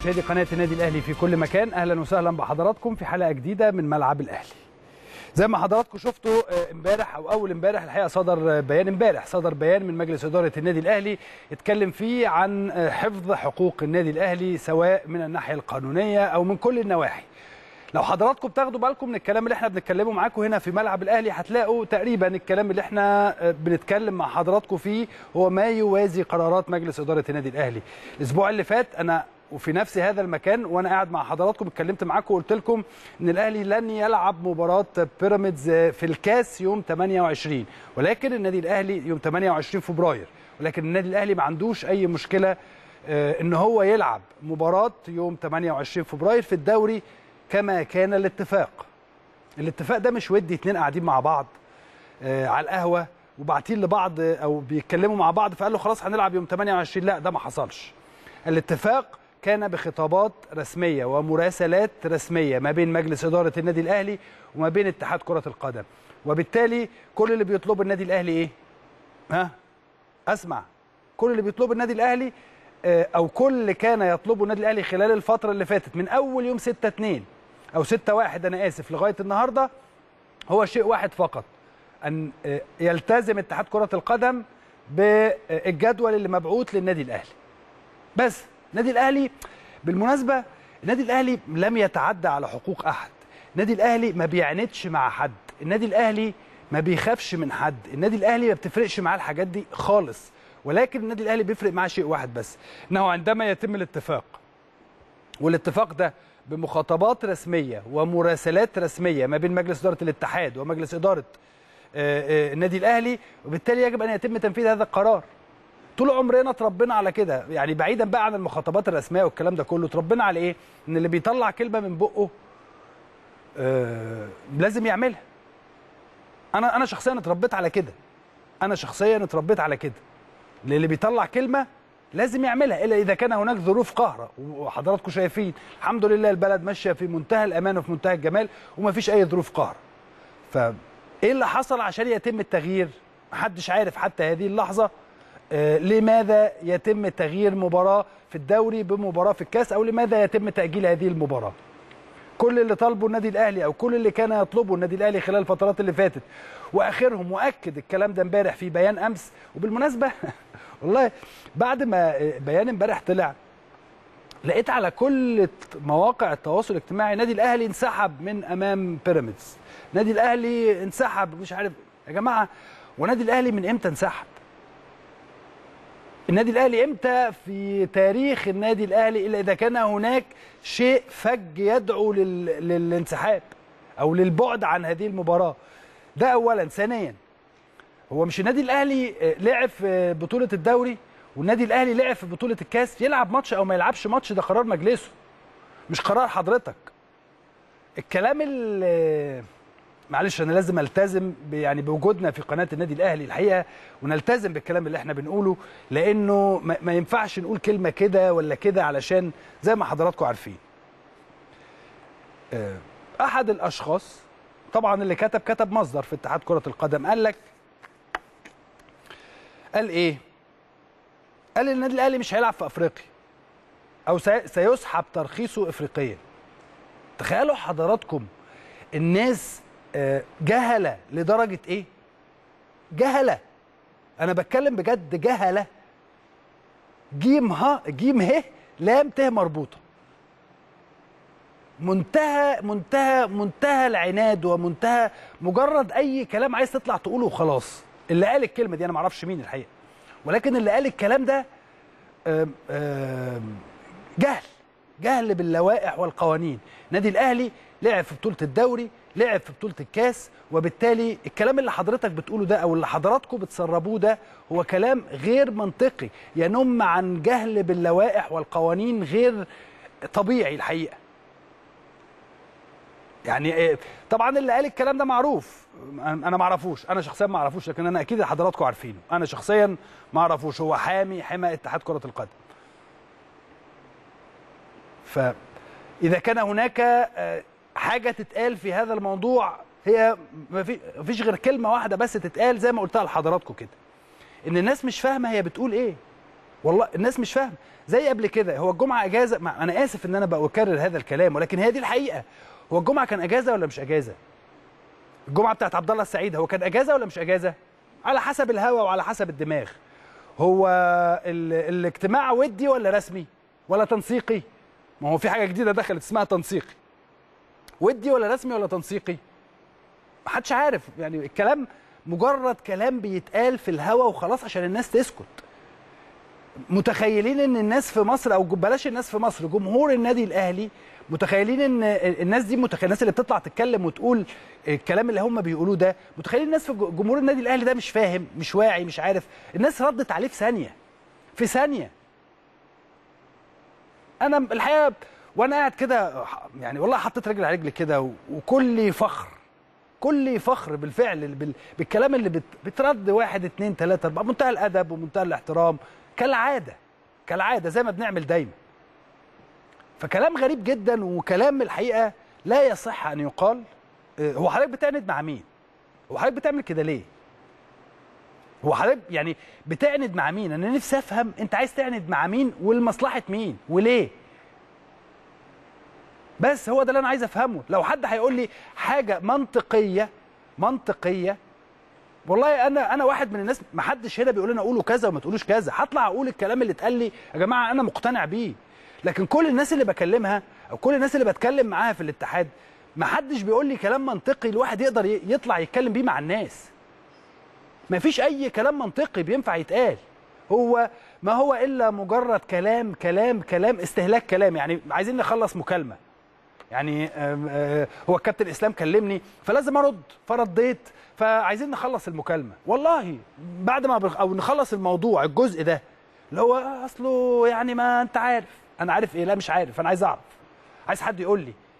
مشاهدي قناه النادي الاهلي في كل مكان اهلا وسهلا بحضراتكم في حلقه جديده من ملعب الاهلي زي ما حضراتكم شفتوا امبارح او اول امبارح الحقيقه صدر بيان امبارح صدر بيان من مجلس اداره النادي الاهلي اتكلم فيه عن حفظ حقوق النادي الاهلي سواء من الناحيه القانونيه او من كل النواحي لو حضراتكم بتاخدوا بالكم من الكلام اللي احنا بنتكلمه معاكم هنا في ملعب الاهلي هتلاقوا تقريبا الكلام اللي احنا بنتكلم مع حضراتكم فيه هو ما يوازي قرارات مجلس اداره النادي الاهلي الاسبوع اللي فات انا وفي نفس هذا المكان وانا قاعد مع حضراتكم اتكلمت معاكم وقلت لكم ان الاهلي لن يلعب مباراه بيراميدز في الكاس يوم 28 ولكن النادي الاهلي يوم 28 فبراير ولكن النادي الاهلي ما عندوش اي مشكله ان هو يلعب مباراه يوم 28 فبراير في الدوري كما كان الاتفاق الاتفاق ده مش ودي اتنين قاعدين مع بعض على القهوه وبعتين لبعض او بيتكلموا مع بعض فقال له خلاص هنلعب يوم 28 لا ده ما حصلش الاتفاق كان بخطابات رسميه ومراسلات رسميه ما بين مجلس اداره النادي الاهلي وما بين اتحاد كره القدم وبالتالي كل اللي بيطلبه النادي الاهلي ايه ها اسمع كل اللي بيطلبه النادي الاهلي او كل اللي كان يطلبه النادي الاهلي خلال الفتره اللي فاتت من اول يوم 6 2 او 6 1 انا اسف لغايه النهارده هو شيء واحد فقط ان يلتزم اتحاد كره القدم بالجدول اللي مبعوث للنادي الاهلي بس النادي الاهلي بالمناسبه النادي الاهلي لم يتعدى على حقوق احد النادي الاهلي ما بيعاندش مع حد النادي الاهلي ما بيخافش من حد النادي الاهلي ما بتفرقش معاه الحاجات دي خالص ولكن النادي الاهلي بيفرق معاه شيء واحد بس انه عندما يتم الاتفاق والاتفاق ده بمخاطبات رسميه ومراسلات رسميه ما بين مجلس اداره الاتحاد ومجلس اداره النادي الاهلي وبالتالي يجب ان يتم تنفيذ هذا القرار طول عمرنا اتربينا على كده يعني بعيدا بقى عن المخاطبات الرسميه والكلام ده كله اتربينا على ايه ان اللي بيطلع كلمه من بقه آه لازم يعملها انا انا شخصيا اتربيت على كده انا شخصيا اتربيت على كده اللي بيطلع كلمه لازم يعملها الا اذا كان هناك ظروف قهره وحضراتكم شايفين الحمد لله البلد ماشيه في منتهى الامان وفي منتهى الجمال وما فيش اي ظروف قهر فايه اللي حصل عشان يتم التغيير محدش عارف حتى هذه اللحظه آه لماذا يتم تغيير مباراه في الدوري بمباراه في الكاس او لماذا يتم تاجيل هذه المباراه كل اللي طالبه النادي الاهلي او كل اللي كان يطلبه النادي الاهلي خلال الفترات اللي فاتت واخرهم واكد الكلام ده امبارح في بيان امس وبالمناسبه والله بعد ما بيان امبارح طلع لقيت على كل مواقع التواصل الاجتماعي النادي الاهلي انسحب من امام بيراميدز النادي الاهلي انسحب مش عارف يا جماعه والنادي الاهلي من امتى انسحب النادي الاهلي امتى في تاريخ النادي الاهلي الا اذا كان هناك شيء فج يدعو لل... للانسحاب او للبعد عن هذه المباراه ده اولا ثانيا هو مش النادي الاهلي لعب في بطوله الدوري والنادي الاهلي لعب في بطوله الكاس يلعب ماتش او ما يلعبش ماتش ده قرار مجلسه مش قرار حضرتك الكلام اللي معلش انا لازم التزم يعني بوجودنا في قناه النادي الاهلي الحقيقه ونلتزم بالكلام اللي احنا بنقوله لانه ما ينفعش نقول كلمه كده ولا كده علشان زي ما حضراتكم عارفين احد الاشخاص طبعا اللي كتب كتب مصدر في اتحاد كره القدم قال لك قال ايه قال النادي الاهلي مش هيلعب في افريقيا او سيسحب ترخيصه افريقيا تخيلوا حضراتكم الناس جهله لدرجه ايه جهله انا بتكلم بجد جهله جيم ها جيم ه لام ت مربوطه منتهى منتهى منتهى العناد ومنتهى مجرد اي كلام عايز تطلع تقوله وخلاص اللي قال الكلمه دي انا ما اعرفش مين الحقيقه ولكن اللي قال الكلام ده آم آم جهل جهل باللوائح والقوانين النادي الاهلي لعب في بطوله الدوري لعب في بطوله الكاس وبالتالي الكلام اللي حضرتك بتقوله ده او اللي حضراتكم بتسربوه ده هو كلام غير منطقي ينم عن جهل باللوائح والقوانين غير طبيعي الحقيقه يعني طبعا اللي قال الكلام ده معروف انا ما اعرفوش انا شخصيا ما اعرفوش لكن انا اكيد حضراتكم عارفينه انا شخصيا ما اعرفوش هو حامي حمى اتحاد كره القدم فاذا كان هناك حاجه تتقال في هذا الموضوع هي ما فيش غير كلمه واحده بس تتقال زي ما قلتها لحضراتكم كده ان الناس مش فاهمه هي بتقول ايه والله الناس مش فاهمه زي قبل كده هو الجمعه اجازه ما انا اسف ان انا بكرر هذا الكلام ولكن هي دي الحقيقه هو الجمعه كان اجازه ولا مش اجازه الجمعه بتاعت عبد الله السعيد هو كان اجازه ولا مش اجازه على حسب الهوى وعلى حسب الدماغ هو ال... الاجتماع ودي ولا رسمي ولا تنسيقي ما هو في حاجه جديده دخلت اسمها تنسيقي ودي ولا رسمي ولا تنسيقي محدش عارف يعني الكلام مجرد كلام بيتقال في الهوا وخلاص عشان الناس تسكت متخيلين ان الناس في مصر او بلاش الناس في مصر جمهور النادي الاهلي متخيلين ان الناس دي متخيل الناس اللي بتطلع تتكلم وتقول الكلام اللي هم بيقولوه ده متخيلين الناس في جمهور النادي الاهلي ده مش فاهم مش واعي مش عارف الناس ردت عليه في ثانيه في ثانيه انا الحقيقه وانا قاعد كده يعني والله حطيت رجل على رجل كده وكل فخر كل فخر بالفعل بالكلام اللي بترد واحد اتنين تلاته اربعه منتهى الادب ومنتهى الاحترام كالعاده كالعاده زي ما بنعمل دايما فكلام غريب جدا وكلام الحقيقه لا يصح ان يقال هو حضرتك بتعند مع مين؟ هو حضرتك بتعمل كده ليه؟ هو حضرتك يعني بتعند مع مين؟ انا نفسي افهم انت عايز تعند مع مين ولمصلحه مين؟ وليه؟ بس هو ده اللي انا عايز افهمه، لو حد هيقول لي حاجه منطقيه منطقيه والله انا انا واحد من الناس ما حدش هنا بيقول لنا قولوا كذا وما تقولوش كذا هطلع اقول الكلام اللي اتقال لي يا جماعه انا مقتنع بيه لكن كل الناس اللي بكلمها او كل الناس اللي بتكلم معاها في الاتحاد ما حدش بيقول لي كلام منطقي الواحد يقدر يطلع يتكلم بيه مع الناس ما فيش اي كلام منطقي بينفع يتقال هو ما هو الا مجرد كلام كلام كلام استهلاك كلام يعني عايزين نخلص مكالمه يعني هو الكابتن اسلام كلمني فلازم ارد فرديت فعايزين نخلص المكالمه والله بعد ما او نخلص الموضوع الجزء ده اللي هو اصله يعني ما انت عارف انا عارف ايه لا مش عارف انا عايز اعرف عايز حد يقول لي